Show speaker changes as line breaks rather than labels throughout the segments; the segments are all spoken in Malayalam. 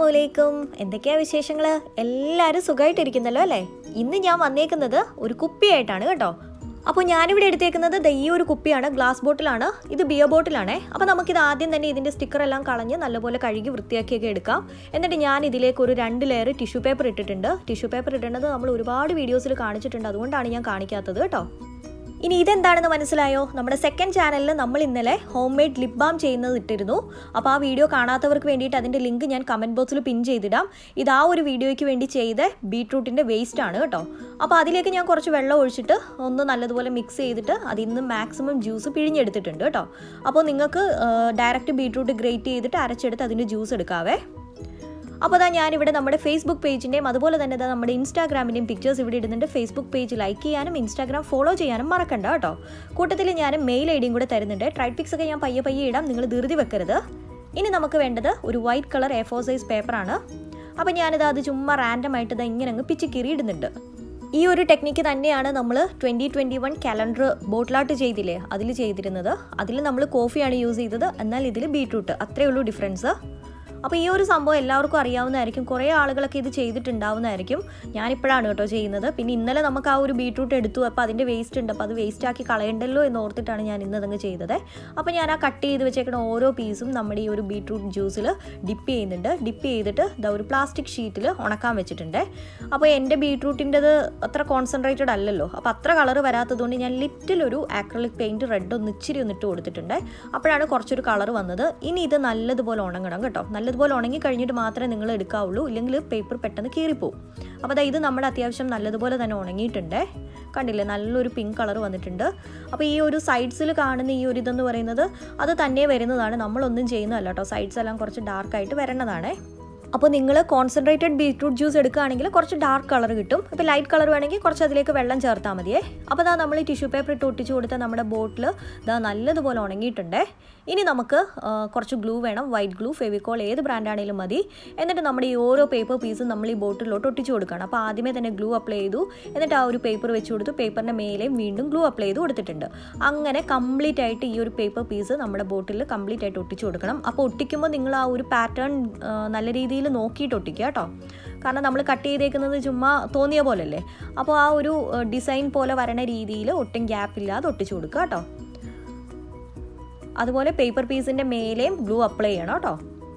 അലൈക്കും എന്തൊക്കെയാ വിശേഷങ്ങൾ എല്ലാവരും സുഖമായിട്ടിരിക്കുന്നല്ലോ അല്ലേ ഇന്ന് ഞാൻ വന്നേക്കുന്നത് ഒരു കുപ്പിയായിട്ടാണ് കേട്ടോ അപ്പോൾ ഞാനിവിടെ എടുത്തേക്കുന്നത് ദേ ഈ ഒരു കുപ്പിയാണ് ഗ്ലാസ് ബോട്ടിലാണ് ഇത് ബിയർ ബോട്ടിലാണേ അപ്പോൾ നമുക്കിത് ആദ്യം തന്നെ ഇതിൻ്റെ സ്റ്റിക്കർ എല്ലാം കളഞ്ഞ് നല്ലപോലെ കഴുകി വൃത്തിയാക്കിയൊക്കെ എടുക്കാം എന്നിട്ട് ഞാൻ ഇതിലേക്ക് ഒരു രണ്ട് ലെയർ ടിഷ്യൂ പേപ്പർ ഇട്ടിട്ടുണ്ട് ടിഷ്യൂ പേപ്പർ ഇടേണ്ടത് നമ്മൾ ഒരുപാട് വീഡിയോസിൽ കാണിച്ചിട്ടുണ്ട് അതുകൊണ്ടാണ് ഞാൻ കാണിക്കാത്തത് കേട്ടോ ഇനി ഇതെന്താണെന്ന് മനസ്സിലായോ നമ്മുടെ സെക്കൻഡ് ചാനലിൽ നമ്മൾ ഇന്നലെ ഹോം മെയ്ഡ് ലിപ് ബാം ചെയ്യുന്നത് ഇട്ടിരുന്നു അപ്പോൾ ആ വീഡിയോ കാണാത്തവർക്ക് വേണ്ടിയിട്ട് അതിൻ്റെ ലിങ്ക് ഞാൻ കമൻറ്റ് ബോക്സിൽ പിൻ ചെയ്തിടാം ഇത് ആ ഒരു വീഡിയോയ്ക്ക് വേണ്ടി ചെയ്ത ബീട്രൂട്ടിൻ്റെ വേസ്റ്റ് ആണ് കേട്ടോ അപ്പോൾ അതിലേക്ക് ഞാൻ കുറച്ച് വെള്ളം ഒഴിച്ചിട്ട് ഒന്ന് നല്ലതുപോലെ മിക്സ് ചെയ്തിട്ട് അതിൽ നിന്ന് മാക്സിമം ജ്യൂസ് പിഴിഞ്ഞെടുത്തിട്ടുണ്ട് കേട്ടോ അപ്പോൾ നിങ്ങൾക്ക് ഡയറക്റ്റ് ബീട്രൂട്ട് ഗ്രേറ്റ് ചെയ്തിട്ട് അരച്ചെടുത്ത് അതിൻ്റെ ജ്യൂസ് എടുക്കാവേ അപ്പോൾ അതാ ഞാനിവിടെ നമ്മുടെ ഫേസ്ബുക്ക് പേജിൻ്റെയും അതുപോലെ തന്നെ ദാ നമ്മുടെ ഇൻസ്റ്റാഗ്രാമിൻ്റെയും പിക്ചേഴ്സ് ഇവിടെ ഇടുന്നുണ്ട് ഫേസ്ബുക്ക് പേജ് ലൈക്ക് ചെയ്യാനും ഇൻസ്റ്റാഗ്രാം ഫോളോ ചെയ്യാനും മറക്കണ്ട കേട്ടോ കൂട്ടത്തിൽ ഞാൻ മെയിൽ ഐ ഡിയും കൂടെ തരുന്നുണ്ട് ട്രൈഡ് പിക്സ് ഒക്കെ ഞാൻ പയ്യെ പയ്യെ ഇടാം നിങ്ങൾ ധൃതി വെക്കരുത് ഇനി നമുക്ക് വേണ്ടത് ഒരു white colour A four size പേപ്പറാണ് അപ്പോൾ ഞാനിത് അത് ചുമ്മാ റാൻഡം ആയിട്ട് ഇത് ഇങ്ങനെ അങ്ങ് പിച്ചിക്കീറി ഇടുന്നുണ്ട് ഈ ഒരു ടെക്നിക്ക് തന്നെയാണ് നമ്മൾ twenty twenty one calendar bottle art ചെയ്തില്ലേ അതിൽ ചെയ്തിരുന്നത് അതിൽ നമ്മൾ കോഫിയാണ് യൂസ് ചെയ്തത് എന്നാൽ ഇതിൽ ബീട്രൂട്ട് അത്രയേ ഉള്ളൂ ഡിഫറൻസ് അപ്പോൾ ഈ ഒരു സംഭവം എല്ലാവർക്കും അറിയാവുന്നതായിരിക്കും കുറേ ആളുകളൊക്കെ ഇത് ചെയ്തിട്ടുണ്ടാവുന്നതായിരിക്കും ഞാനിപ്പോഴാണ് കേട്ടോ ചെയ്യുന്നത് പിന്നെ ഇന്നലെ നമുക്ക് ആ ഒരു ബീട്രൂട്ട് എടുത്തു അപ്പോൾ അതിൻ്റെ വേസ്റ്റ് ഉണ്ട് അപ്പോൾ അത് വേസ്റ്റ് ആക്കി കളയണ്ടല്ലോ എന്ന് ഓർത്തിട്ടാണ് ഞാൻ ഇന്ന് അതങ്ങ് ചെയ്തത് അപ്പോൾ ഞാൻ ആ കട്ട് ചെയ്ത് വെച്ചേക്കുന്ന ഓരോ പീസും നമ്മുടെ ഈ ഒരു ബീട്രൂട്ട് ജ്യൂസിൽ ഡിപ്പ് ചെയ്യുന്നുണ്ട് ഡിപ്പ് ചെയ്തിട്ട് ഇതാ ഒരു പ്ലാസ്റ്റിക് ഷീറ്റിൽ ഉണക്കാൻ വെച്ചിട്ടുണ്ട് അപ്പോൾ എൻ്റെ ബീട്രൂട്ടിൻ്റെത് അത്ര കോൺസെൻട്രേറ്റഡ് അല്ലല്ലോ അപ്പോൾ അത്ര കളർ വരാത്തതുകൊണ്ട് ഞാൻ ലിറ്റിലൊരു ആക്രലിക് പെയിൻറ്റ് റെഡ് ഒന്ന് ഇച്ചിരി ഒന്ന് ഇട്ട് കൊടുത്തിട്ടുണ്ട് അപ്പോഴാണ് കുറച്ചൊരു കളർ വന്നത് ഇനി ഇത് നല്ലതുപോലെ ഉണങ്ങണം കേട്ടോ നല്ലതുപോലെ ഉണങ്ങി കഴിഞ്ഞിട്ട് മാത്രമേ നിങ്ങൾ എടുക്കാവുള്ളൂ ഇല്ലെങ്കിൽ പേപ്പർ പെട്ടെന്ന് കീറിപ്പോവും അപ്പോൾ അതാ ഇത് നമ്മുടെ അത്യാവശ്യം നല്ലതുപോലെ തന്നെ ഉണങ്ങിയിട്ടുണ്ട് കണ്ടില്ലേ നല്ലൊരു പിങ്ക് കളർ വന്നിട്ടുണ്ട് അപ്പോൾ ഈ ഒരു സൈഡ്സിൽ കാണുന്ന ഈ ഒരു ഇതെന്ന് പറയുന്നത് അത് തന്നെ വരുന്നതാണ് നമ്മളൊന്നും ചെയ്യുന്നതല്ല കേട്ടോ സൈഡ്സ് എല്ലാം കുറച്ച് ഡാർക്കായിട്ട് വരേണ്ടതാണ് അപ്പോൾ നിങ്ങൾ കോൺസെൻട്രേറ്റഡ് ബീട്രൂട്ട് ജ്യൂസ് എടുക്കുകയാണെങ്കിൽ കുറച്ച് ഡാർക്ക് കളർ കിട്ടും ഇപ്പോൾ ലൈറ്റ് കളർ വേണമെങ്കിൽ കുറച്ച് അതിലേക്ക് വെള്ളം ചേർത്താൽ മതിയേ അപ്പോൾ ഇതാ നമ്മൾ ഈ ടിഷ്യൂ പേപ്പർ ഇട്ട് ഒട്ടിച്ച് കൊടുത്ത നമ്മുടെ ബോട്ടിൽ ഇതാ നല്ലതുപോലെ ഉണങ്ങിയിട്ടുണ്ട് ഇനി നമുക്ക് കുറച്ച് ഗ്ലൂ വേണം വൈറ്റ് ഗ്ലൂ ഫെവിക്കോൾ ഏത് ബ്രാൻഡാണെങ്കിലും മതി എന്നിട്ട് നമ്മുടെ ഈ ഓരോ പേപ്പർ പീസും നമ്മൾ ഈ ബോട്ടിലോട്ട് ഒട്ടിച്ച് കൊടുക്കണം അപ്പോൾ ആദ്യമേ തന്നെ ഗ്ലൂ അപ്ലൈ ചെയ്തു എന്നിട്ട് ആ ഒരു പേപ്പർ വെച്ച് കൊടുത്തു പേപ്പറിൻ്റെ മേലെയും വീണ്ടും ഗ്ലൂ അപ്ലൈ ചെയ്ത് കൊടുത്തിട്ടുണ്ട് അങ്ങനെ കംപ്ലീറ്റ് ആയിട്ട് ഈ ഒരു പേപ്പർ പീസ് നമ്മുടെ ബോട്ടിൽ കംപ്ലീറ്റ് ആയിട്ട് ഒട്ടിച്ച് കൊടുക്കണം അപ്പോൾ ഒട്ടിക്കുമ്പോൾ നിങ്ങൾ ആ ഒരു പാറ്റേൺ നല്ല രീതിയിൽ നോക്കിയിട്ട് ഒട്ടിക്കുക കേട്ടോ കാരണം നമ്മൾ കട്ട് ചെയ്തേക്കുന്നത് ചുമ്മാ തോന്നിയ പോലല്ലേ അപ്പോൾ ആ ഒരു ഡിസൈൻ പോലെ വരണ രീതിയിൽ ഒട്ടും ഗ്യാപ്പ് ഇല്ലാതെ ഒട്ടിച്ചു കൊടുക്കുക കേട്ടോ അതുപോലെ പേപ്പർ പീസിൻ്റെ മേലെയും ഗ്ലൂ അപ്ലൈ ചെയ്യണം കേട്ടോ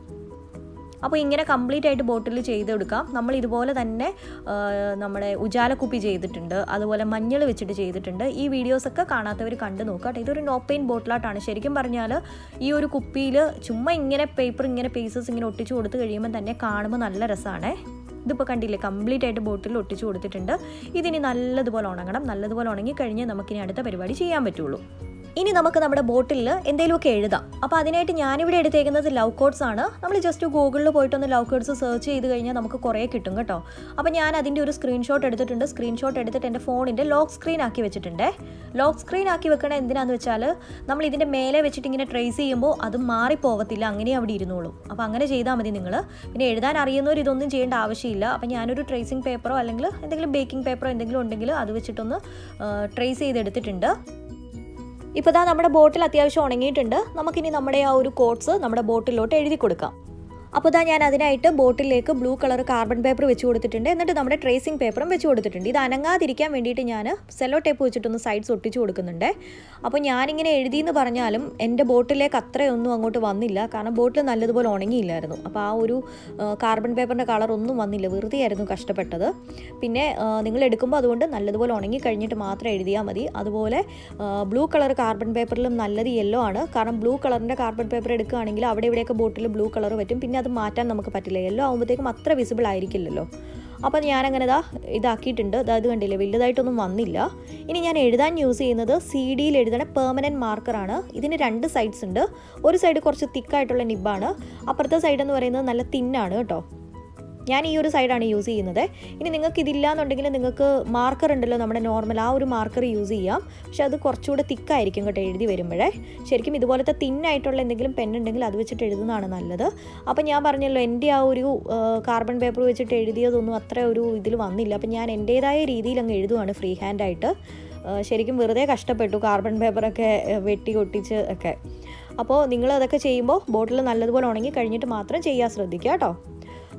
അപ്പോൾ ഇങ്ങനെ കംപ്ലീറ്റ് ആയിട്ട് ബോട്ടിൽ ചെയ്തെടുക്കാം നമ്മൾ ഇതുപോലെ തന്നെ നമ്മുടെ ഉജാലക്കുപ്പി ചെയ്തിട്ടുണ്ട് അതുപോലെ മഞ്ഞൾ വെച്ചിട്ട് ചെയ്തിട്ടുണ്ട് ഈ വീഡിയോസൊക്കെ കാണാത്തവർ കണ്ടു നോക്കുക കേട്ടോ ഇതൊരു നോ പെയിൻ ബോട്ടിലായിട്ടാണ് ശരിക്കും പറഞ്ഞാൽ ഈ ഒരു കുപ്പിയിൽ ചുമ്മാ ഇങ്ങനെ പേപ്പർ ഇങ്ങനെ പീസസ് ഇങ്ങനെ ഒട്ടിച്ചു കൊടുത്തു കഴിയുമ്പോൾ തന്നെ കാണുമ്പോൾ നല്ല രസമാണേ ഇതിപ്പോൾ കണ്ടില്ലേ കംപ്ലീറ്റ് ആയിട്ട് ബോട്ടിൽ ഒട്ടിച്ചു കൊടുത്തിട്ടുണ്ട് ഇതിനി നല്ലതുപോലെ ഉണങ്ങണം നല്ലതുപോലെ ഉണങ്ങി കഴിഞ്ഞാൽ നമുക്കിനി അടുത്ത പരിപാടി ചെയ്യാൻ പറ്റുള്ളൂ ഇനി നമുക്ക് നമ്മുടെ ബോട്ടിൽ എന്തെങ്കിലുമൊക്കെ എഴുതാം അപ്പോൾ അതിനായിട്ട് ഞാനിവിടെ എടുത്തേക്കുന്നത് ലവ് കോഡ്സ് ആണ് നമ്മൾ ജസ്റ്റ് ഗൂഗിളിൽ പോയിട്ടൊന്ന് ലവ് കോഡ്സ് സെർച്ച് ചെയ്ത് കഴിഞ്ഞാൽ നമുക്ക് കുറേ കിട്ടും കേട്ടോ അപ്പോൾ ഞാൻ അതിൻ്റെ ഒരു സ്ക്രീൻഷോട്ട് എടുത്തിട്ടുണ്ട് സ്ക്രീൻഷോട്ട് എടുത്തിട്ട് എൻ്റെ ഫോണിൻ്റെ ലോക്ക് സ്ക്രീൻ ആക്കി വെച്ചിട്ടുണ്ട് ലോക്ക് സ്ക്രീൻ ആക്കി വെക്കണത് എന്തിനാന്ന് വെച്ചാൽ നമ്മൾ ഇതിൻ്റെ മേലെ വെച്ചിട്ട് ഇങ്ങനെ ട്രേസ് ചെയ്യുമ്പോൾ അത് മാറിപ്പോകത്തില്ല അങ്ങനെ അവിടെ ഇരുന്നോളും അപ്പോൾ അങ്ങനെ ചെയ്താൽ മതി നിങ്ങൾ പിന്നെ എഴുതാൻ അറിയുന്നവർ ഇതൊന്നും ചെയ്യേണ്ട ആവശ്യമില്ല അപ്പോൾ ഞാനൊരു ട്രേസിങ് പേപ്പറോ അല്ലെങ്കിൽ എന്തെങ്കിലും ബേക്കിംഗ് പേപ്പറോ എന്തെങ്കിലും ഉണ്ടെങ്കിൽ അത് വെച്ചിട്ടൊന്ന് ട്രേസ് ചെയ്തെടുത്തിട്ടുണ്ട് ഇപ്പോൾ ദാ നമ്മുടെ ബോട്ടിൽ അത്യാവശ്യം ഉണങ്ങിയിട്ടുണ്ട് നമുക്കിനി നമ്മുടെ ആ ഒരു കോട്ട്സ് നമ്മുടെ ബോട്ടിലോട്ട് എഴുതി കൊടുക്കാം അപ്പോൾ ഇതാ ഞാൻ അതിനായിട്ട് ബോട്ടിലേക്ക് ബ്ലൂ കളർ കാർബൺ പേപ്പർ വെച്ച് കൊടുത്തിട്ടുണ്ട് എന്നിട്ട് നമ്മുടെ ട്രേസിംഗ് പേപ്പറും വെച്ച് കൊടുത്തിട്ടുണ്ട് ഇത് അനങ്ങാതിരിക്കാൻ വേണ്ടിയിട്ട് ഞാൻ സെല്ലോ ടേപ്പ് വെച്ചിട്ടൊന്ന് സൈഡ്സ് ഒട്ടിച്ച് കൊടുക്കുന്നുണ്ട് അപ്പോൾ ഞാനിങ്ങനെ എഴുതിയെന്ന് പറഞ്ഞാലും എൻ്റെ ബോട്ടിലേക്ക് അത്രയൊന്നും അങ്ങോട്ട് വന്നില്ല കാരണം ബോട്ടിൽ നല്ലതുപോലെ ഉണങ്ങിയില്ലായിരുന്നു അപ്പോൾ ആ ഒരു കാർബൺ പേപ്പറിൻ്റെ കളർ ഒന്നും വന്നില്ല വെറുതെ ആയിരുന്നു കഷ്ടപ്പെട്ടത് പിന്നെ നിങ്ങൾ എടുക്കുമ്പോൾ അതുകൊണ്ട് നല്ലതുപോലെ ഉണങ്ങി കഴിഞ്ഞിട്ട് മാത്രം എഴുതിയാൽ മതി അതുപോലെ ബ്ലൂ കളർ കാർബൺ പേപ്പറിലും നല്ലത് യെല്ലോ ആണ് കാരണം ബ്ലൂ കളറിൻ്റെ കാർബൺ പേപ്പർ എടുക്കുകയാണെങ്കിൽ അവിടെ ഇവിടെയൊക്കെ ബോട്ടിൽ ബ്ലൂ കളർ പറ്റും പിന്നെ അത് മാറ്റാൻ നമുക്ക് പറ്റില്ല യെല്ലോ ആകുമ്പോഴത്തേക്കും അത്ര വിസിബിൾ ആയിരിക്കില്ലല്ലോ അപ്പോൾ ഞാനങ്ങനെ ഇതാ ഇതാക്കിയിട്ടുണ്ട് അതായത് കണ്ടില്ലേ വലുതായിട്ടൊന്നും വന്നില്ല ഇനി ഞാൻ എഴുതാൻ യൂസ് ചെയ്യുന്നത് സി ഡിയിൽ എഴുതണ പെർമനൻറ്റ് മാർക്കറാണ് ഇതിന് രണ്ട് സൈഡ്സ് ഉണ്ട് ഒരു സൈഡ് കുറച്ച് തിക്കായിട്ടുള്ള നിബാണ് അപ്പുറത്തെ സൈഡ് എന്ന് പറയുന്നത് നല്ല തിന്നാണ് കേട്ടോ ഞാൻ ഈ ഒരു സൈഡാണ് യൂസ് ചെയ്യുന്നത് ഇനി നിങ്ങൾക്ക് ഇതില്ല എന്നുണ്ടെങ്കിൽ നിങ്ങൾക്ക് മാർക്കർ ഉണ്ടല്ലോ നമ്മുടെ നോർമൽ ആ ഒരു മാർക്കർ യൂസ് ചെയ്യാം പക്ഷെ അത് കുറച്ചുകൂടെ തിക്കായിരിക്കും കേട്ടോ എഴുതി വരുമ്പോഴേ ശരിക്കും ഇതുപോലത്തെ തിന്നായിട്ടുള്ള എന്തെങ്കിലും പെൻ ഉണ്ടെങ്കിൽ അത് വെച്ചിട്ട് എഴുതുന്നതാണ് നല്ലത് അപ്പോൾ ഞാൻ പറഞ്ഞല്ലോ എൻ്റെ ആ ഒരു കാർബൺ പേപ്പർ വെച്ചിട്ട് എഴുതിയതൊന്നും അത്ര ഒരു ഇതിൽ വന്നില്ല അപ്പം ഞാൻ എൻ്റേതായ രീതിയിൽ അങ്ങ് എഴുതുവാണ് ഫ്രീ ഹാൻഡായിട്ട് ശരിക്കും വെറുതെ കഷ്ടപ്പെട്ടു കാർബൺ പേപ്പറൊക്കെ വെട്ടി ഒട്ടിച്ച് ഒക്കെ അപ്പോൾ നിങ്ങൾ അതൊക്കെ ചെയ്യുമ്പോൾ ബോട്ടിൽ നല്ലതുപോലെ ഉണങ്ങി കഴിഞ്ഞിട്ട് മാത്രം ചെയ്യാൻ ശ്രദ്ധിക്കുക കേട്ടോ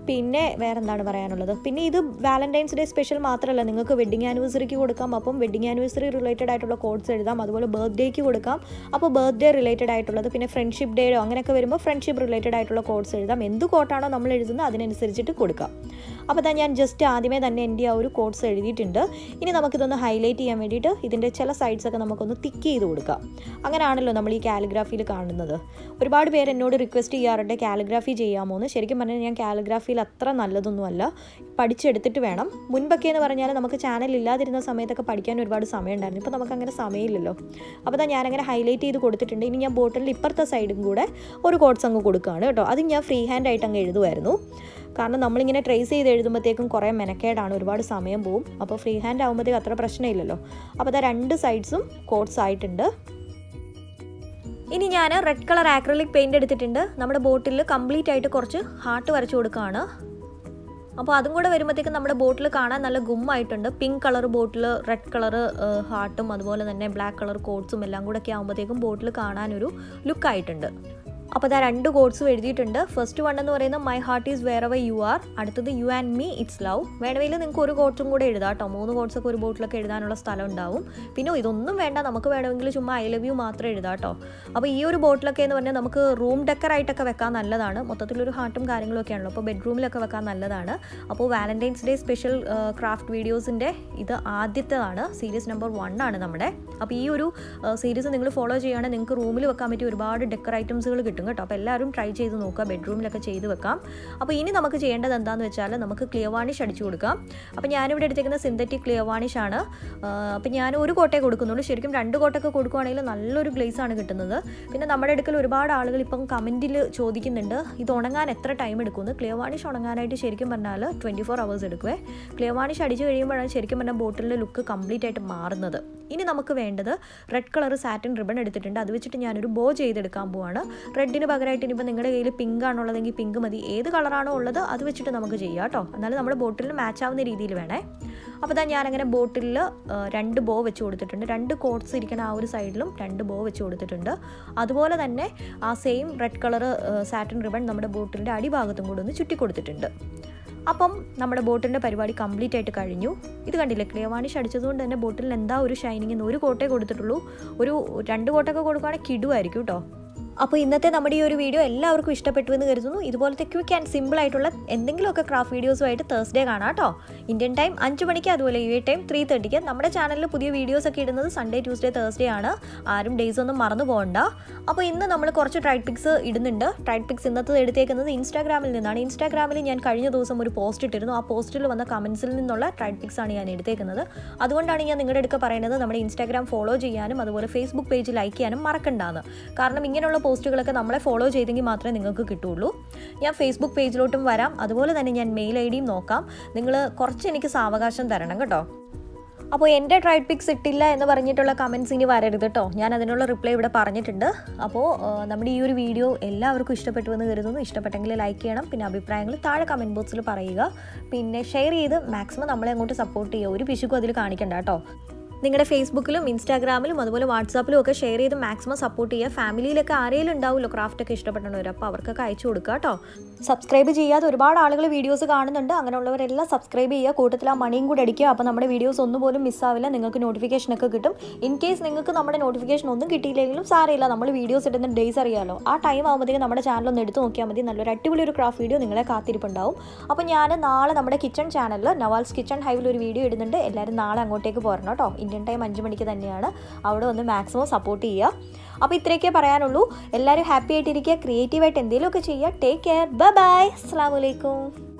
പിന്നെ വേറെ എന്താണ് പറയാനുള്ളത് പിന്നെ ഇത് വാലന്റൈൻസ് ഡേ സ്പെഷ്യൽ മാത്രമല്ല നിങ്ങൾക്ക് വെഡിങ് ആനിവേഴ്സറിക്ക് കൊടുക്കാം അപ്പം വെഡിങ് ആനിവേഴ്സറി റിലേറ്റഡ് ആയിട്ടുള്ള കോഡ്സ് എഴുതാം അതുപോലെ ബർത്ത്ഡേക്ക് കൊടുക്കാം അപ്പോൾ ബർത്ത്ഡേ റിലേറ്റഡ് ആയിട്ടുള്ളത് പിന്നെ ഫ്രണ്ട്ഷിപ്പ് ഡേയോ അങ്ങനെയൊക്കെ വരുമ്പോൾ ഫ്രണ്ട്ഷിപ്പ് റിലേറ്റഡ് ആയിട്ടുള്ള കോഡ്സ് എഴുതാം എന്ത് കോട്ടാണോ നമ്മൾ എഴുതുന്നത് അതിനനുസരിച്ചിട്ട് കൊടുക്കാം അപ്പോൾ തന്നെ ഞാൻ ജസ്റ്റ് ആദ്യമേ തന്നെ എൻ്റെ ആ ഒരു കോഡ്സ് എഴുതിയിട്ടുണ്ട് ഇനി നമുക്കിതൊന്ന് ഹൈലൈറ്റ് ചെയ്യാൻ വേണ്ടിയിട്ട് ഇതിൻ്റെ ചില സൈഡ്സ് ഒക്കെ നമുക്കൊന്ന് തിക്ക് ചെയ്ത് കൊടുക്കാം അങ്ങനെയാണല്ലോ നമ്മൾ ഈ കാലിഗ്രാഫിയിൽ കാണുന്നത് ഒരുപാട് പേര് എന്നോട് റിക്വസ്റ്റ് ചെയ്യാറുണ്ട് കാലിഗ്രാഫി ചെയ്യാമോ എന്ന് ശരിക്കും പറഞ്ഞാൽ ഞാൻ കാലിഗ്രാഫിയിൽ അത്ര നല്ലതൊന്നുമല്ല പഠിച്ചെടുത്തിട്ട് വേണം മുൻപൊക്കെ എന്ന് പറഞ്ഞാൽ നമുക്ക് ചാനൽ ഇല്ലാതിരുന്ന സമയത്തൊക്കെ പഠിക്കാൻ ഒരുപാട് സമയം ഉണ്ടായിരുന്നു ഇപ്പോൾ നമുക്ക് അങ്ങനെ സമയമില്ലല്ലോ അപ്പോൾ തന്നെ ഞാനങ്ങനെ ഹൈലൈറ്റ് ചെയ്ത് കൊടുത്തിട്ടുണ്ട് ഇനി ഞാൻ ബോട്ടിലിൽ ഇപ്പുറത്തെ സൈഡും കൂടെ ഒരു കോഡ്സ് അങ്ങ് കൊടുക്കുകയാണ് കേട്ടോ അത് ഞാൻ ഫ്രീ ഹാൻഡ് ആയിട്ട് അങ്ങ് എഴുതുമായിരുന്നു കാരണം നമ്മളിങ്ങനെ ട്രേസ് ചെയ്ത് എഴുതുമ്പോഴത്തേക്കും കുറേ മെനക്കേടാണ് ഒരുപാട് സമയം പോവും അപ്പോൾ ഫ്രീ ഹാൻഡ് ആകുമ്പോഴത്തേക്കും അത്ര പ്രശ്നമില്ലല്ലോ അപ്പോൾ അതാ രണ്ട് സൈഡ്സും കോഡ്സ് ആയിട്ടുണ്ട് ഇനി ഞാൻ റെഡ് കളർ ആക്രലിക് പെയിൻ്റ് എടുത്തിട്ടുണ്ട് നമ്മുടെ ബോട്ടിൽ കംപ്ലീറ്റ് ആയിട്ട് കുറച്ച് ഹാർട്ട് വരച്ചു കൊടുക്കുകയാണ് അപ്പോൾ അതും കൂടെ വരുമ്പോഴത്തേക്കും നമ്മുടെ ബോട്ടിൽ കാണാൻ നല്ല ഗുമ്മായിട്ടുണ്ട് pink colour bottle red colour ഹാർട്ടും അതുപോലെ തന്നെ ബ്ലാക്ക് കളർ കോട്ട്സും എല്ലാം കൂടെ ഒക്കെ ആകുമ്പോഴത്തേക്കും ബോട്ടിൽ കാണാനൊരു ലുക്കായിട്ടുണ്ട് അപ്പോൾ അതാ രണ്ട് കോഡ്സും എഴുതിയിട്ടുണ്ട് ഫസ്റ്റ് വൺ എന്ന് പറയുന്നത് my heart is wherever you are അടുത്തത് you and me it's love വേണമെങ്കിൽ നിങ്ങൾക്ക് ഒരു കോഡ്സും കൂടെ എഴുതാം കേട്ടോ മൂന്ന് കോഡ്സൊക്കെ ഒരു ബോട്ടിലൊക്കെ എഴുതാനുള്ള സ്ഥലം ഉണ്ടാവും പിന്നെ ഇതൊന്നും വേണ്ട നമുക്ക് വേണമെങ്കിൽ ചുമ്മാ ഐ ലവ് യു മാത്രം എഴുതാം കേട്ടോ അപ്പോൾ ഈ ഒരു ബോട്ടിലൊക്കെ എന്ന് പറഞ്ഞാൽ നമുക്ക് റൂം ഡെക്കറായിട്ടൊക്കെ വെക്കാൻ നല്ലതാണ് മൊത്തത്തിലൊരു ഹാർട്ടും കാര്യങ്ങളൊക്കെ ആണല്ലോ അപ്പോൾ ബെഡ്റൂമിലൊക്കെ വെക്കാൻ നല്ലതാണ് അപ്പോൾ വാലന്റൈൻസ് ഡേ സ്പെഷ്യൽ ക്രാഫ്റ്റ് വീഡിയോസിൻ്റെ ഇത് ആദ്യത്തേതാണ് സീരീസ് നമ്പർ വൺ ആണ് നമ്മുടെ അപ്പോൾ ഈ ഒരു സീരീസ് നിങ്ങൾ ഫോളോ ചെയ്യുകയാണെങ്കിൽ നിങ്ങൾക്ക് റൂമിൽ വെക്കാൻ പറ്റിയ ഒരുപാട് ഡെക്കർ ഐറ്റംസുകൾ കിട്ടും കേട്ടോ അപ്പോൾ എല്ലാവരും ട്രൈ ചെയ്ത് നോക്കുക ബെഡ്റൂമിലൊക്കെ ചെയ്ത് വെക്കാം അപ്പോൾ ഇനി നമുക്ക് ചെയ്യേണ്ടത് എന്താണെന്ന് വെച്ചാൽ നമുക്ക് ക്ലിയർ വാണിഷ് അടിച്ചു കൊടുക്കാം അപ്പോൾ ഞാനിവിടെ എടുത്തേക്കുന്ന സിന്തറ്റിക് ക്ലിയർ വാണിഷ് ആണ് അപ്പോൾ ഞാൻ ഒരു കോട്ടയെ കൊടുക്കുന്നുള്ളൂ ശരിക്കും രണ്ട് കോട്ടയൊക്കെ കൊടുക്കുവാണെങ്കിൽ നല്ലൊരു ഗ്ലേസ് ആണ് കിട്ടുന്നത് പിന്നെ നമ്മുടെ അടുക്കൽ ഒരുപാട് ആളുകൾ ഇപ്പം കമൻറ്റിൽ ചോദിക്കുന്നുണ്ട് ഇത് ഉണങ്ങാൻ എത്ര ടൈം എടുക്കുമെന്ന് ക്ലിയർ വാണിഷ് ഉണങ്ങാനായിട്ട് ശരിക്കും പറഞ്ഞാൽ ട്വൻറ്റി ഫോർ അവേഴ്സ് എടുക്കുവേ ക്ലിയർ വാണിഷ് അടിച്ചു കഴിയുമ്പോഴാണ് ശരിക്കും പറഞ്ഞാൽ ബോട്ടിലിൻ്റെ ലുക്ക് കംപ്ലീറ്റ് ആയിട്ട് മാറുന്നത് ഇനി നമുക്ക് വേണ്ടത് റെഡ് കളർ സാറ്റിൻ റിബൺ എടുത്തിട്ടുണ്ട് അത് വെച്ചിട്ട് ഞാനൊരു ബോ ചെയ്തെടുക്കാൻ പോവാണ് റെഡിന് പകരമായിട്ട് ഇനിയിപ്പോൾ നിങ്ങളുടെ കയ്യിൽ പിങ്ക് ആണുള്ളതെങ്കിൽ പിങ്ക് മതി ഏത് കളറാണോ ഉള്ളത് അത് വെച്ചിട്ട് നമുക്ക് ചെയ്യാം കേട്ടോ എന്നാലും നമ്മുടെ ബോട്ടിലിന് മാച്ച് ആവുന്ന രീതിയിൽ വേണേ അപ്പോൾ തന്നെ ഞാനങ്ങനെ ബോട്ടിലിൽ രണ്ട് ബോ വെച്ച് കൊടുത്തിട്ടുണ്ട് രണ്ട് കോട്ട്സ് ഇരിക്കുന്ന ആ ഒരു സൈഡിലും രണ്ട് ബോ വെച്ച് കൊടുത്തിട്ടുണ്ട് അതുപോലെ തന്നെ ആ same red colour satin ribbon നമ്മുടെ ബോട്ടിലിൻ്റെ അടിഭാഗത്തും കൂടെ ഒന്ന് ചുറ്റി കൊടുത്തിട്ടുണ്ട് അപ്പം നമ്മുടെ ബോട്ടിൻ്റെ പരിപാടി കംപ്ലീറ്റ് ആയിട്ട് കഴിഞ്ഞു ഇത് കണ്ടില്ലേ ക്ലിയർ വാണിഷ് അടിച്ചതുകൊണ്ട് തന്നെ ബോട്ടിൽ എന്താ ഒരു ഷൈനിങ് എന്ന് ഒരു കോട്ടേ കൊടുത്തിട്ടുള്ളൂ ഒരു രണ്ട് കോട്ടൊക്കെ കൊടുക്കുകയാണെങ്കിൽ കിടുവായിരിക്കും കേട്ടോ അപ്പോൾ ഇന്നത്തെ നമ്മുടെ ഈ ഒരു വീഡിയോ എല്ലാവർക്കും ഇഷ്ടപ്പെട്ടു എന്ന് കരുതുന്നു ഇതുപോലത്തെ ക്വിക്ക് ആൻഡ് സിമ്പിൾ ആയിട്ടുള്ള എന്തെങ്കിലുമൊക്കെ ക്രാഫ്റ്റ് വീഡിയോസുമായിട്ട് തേഴ്സ്ഡേ കാണാം കേട്ടോ ഇന്ത്യൻ ടൈം അഞ്ച് മണിക്ക് അതുപോലെ യു എ ടൈം ത്രീ തേർട്ടിക്ക് നമ്മുടെ ചാനലിൽ പുതിയ വീഡിയോസ് ഒക്കെ ഇടുന്നത് സൺഡേ ട്യൂസ്ഡേ തേഴ്സ്ഡേ ആണ് ആരും ഡേയ്സ് ഒന്നും മറന്നു പോകണ്ട അപ്പോൾ ഇന്ന് നമ്മൾ കുറച്ച് ട്രൈഡ് പിക്സ് ഇടുന്നുണ്ട് ട്രൈഡ് പിക്സ് ഇന്നത്തെ എടുത്തേക്കുന്നത് ഇൻസ്റ്റാഗ്രാമിൽ നിന്നാണ് ഇൻസ്റ്റാഗ്രാമിൽ ഞാൻ കഴിഞ്ഞ ദിവസം ഒരു പോസ്റ്റ് ഇട്ടിരുന്നു ആ പോസ്റ്റിൽ വന്ന കമൻസിൽ നിന്നുള്ള ട്രൈഡ് പിക്സ് ആണ് ഞാൻ എടുത്തേക്കുന്നത് അതുകൊണ്ടാണ് ഞാൻ നിങ്ങളുടെ അടുക്ക പറയുന്നത് നമ്മുടെ ഇൻസ്റ്റാഗ്രാം ഫോളോ ചെയ്യാനും അതുപോലെ ഫേസ്ബുക്ക് പേജ് ലൈക്ക് ചെയ്യാനും മറക്കണ്ടാന്ന് കാരണം ഇങ്ങനെയുള്ള പോസ്റ്റുകളൊക്കെ നമ്മളെ ഫോളോ ചെയ്തെങ്കിൽ മാത്രമേ നിങ്ങൾക്ക് കിട്ടുള്ളൂ ഞാൻ ഫേസ്ബുക്ക് പേജിലോട്ടും വരാം അതുപോലെ തന്നെ ഞാൻ മെയിൽ ഐ ഡിയും നോക്കാം നിങ്ങൾ കുറച്ച് എനിക്ക് സാവകാശം തരണം കേട്ടോ അപ്പോൾ എൻ്റെ ട്രൈഡ് പിക്സ് ഇട്ടില്ല എന്ന് പറഞ്ഞിട്ടുള്ള കമൻസ് ഇനി വരരുത് കേട്ടോ ഞാൻ അതിനുള്ള റിപ്ലൈ ഇവിടെ പറഞ്ഞിട്ടുണ്ട് അപ്പോൾ നമ്മുടെ ഈ ഒരു വീഡിയോ എല്ലാവർക്കും ഇഷ്ടപ്പെട്ടു എന്ന് കരുതുന്നു ഇഷ്ടപ്പെട്ടെങ്കിൽ ലൈക്ക് ചെയ്യണം പിന്നെ അഭിപ്രായങ്ങൾ താഴെ കമൻറ്റ് ബോക്സിൽ പറയുക പിന്നെ ഷെയർ ചെയ്ത് മാക്സിമം നമ്മളെ അങ്ങോട്ട് സപ്പോർട്ട് ചെയ്യുക ഒരു പിശുക്കും അതിൽ കാണിക്കണ്ട കേട്ടോ നിങ്ങളുടെ ഫേസ്ബുക്കിലും ഇൻസ്റ്റാഗ്രാമിലും അതുപോലെ വാട്സാപ്പിലും ഒക്കെ ഷെയർ ചെയ്ത് മാക്സിമം സപ്പോർട്ട് ചെയ്യുക ഫാമിലിയിലൊക്കെ ആരെങ്കിലും ഉണ്ടാവുമല്ലോ ക്രാഫ്റ്റ് ഒക്കെ ഇഷ്ടപ്പെടുന്നവർ അപ്പോൾ അവർക്കൊക്കെ അയച്ചു കൊടുക്കുക കേട്ടോ സബ്സ്ക്രൈബ് ചെയ്യാതെ ഒരുപാട് ആളുകൾ വീഡിയോസ് കാണുന്നുണ്ട് അങ്ങനെയുള്ളവരെല്ലാം സബ്സ്ക്രൈബ് ചെയ്യുക കൂട്ടത്തിൽ ആ മണിയും കൂടി അടിക്കുക അപ്പോൾ നമ്മുടെ വീഡിയോസ് ഒന്നും പോലും മിസ്സാവില്ല നിങ്ങൾക്ക് നോട്ടിഫിക്കേഷൻ ഒക്കെ കിട്ടും ഇൻ കേസ് നിങ്ങൾക്ക് നമ്മുടെ നോട്ടിഫിക്കേഷൻ ഒന്നും കിട്ടിയില്ലെങ്കിലും സാരമില്ല നമ്മൾ വീഡിയോസ് ഇടുന്ന ഡേയ്സ് അറിയാമല്ലോ ആ ടൈം ആകുമ്പോഴത്തേക്കും നമ്മുടെ ചാനൽ ഒന്ന് എടുത്ത് നോക്കിയാൽ മതി നല്ലൊരു അടിപൊളി ഒരു ക്രാഫ്റ്റ് വീഡിയോ നിങ്ങളെ കാത്തിരിപ്പുണ്ടാവും അപ്പോൾ ഞാൻ നാളെ നമ്മുടെ കിച്ചൺ ചാനലിൽ നവാൽസ് കിച്ചൺ ഹൈവിൽ ഒരു വീഡിയോ ഇടുന്നുണ്ട് എല്ലാവരും നാളെ അങ്ങോട്ടേക്ക് പോരണം കേട്ടോ ഇന്ത്യൻ ടൈം അഞ്ച് മണിക്ക് തന്നെയാണ് അവിടെ വന്ന് മാക്സിമം സപ്പോർട്ട് ചെയ്യുക അപ്പോൾ ഇത്രയൊക്കെ പറയാനുള്ളൂ എല്ലാവരും ഹാപ്പി ആയിട്ടിരിക്കുക ക്രിയേറ്റീവായിട്ട് എന്തെങ്കിലുമൊക്കെ ചെയ്യുക ടേക്ക് കെയർ ബൈ ബൈ അസ്സാം വലൈക്കും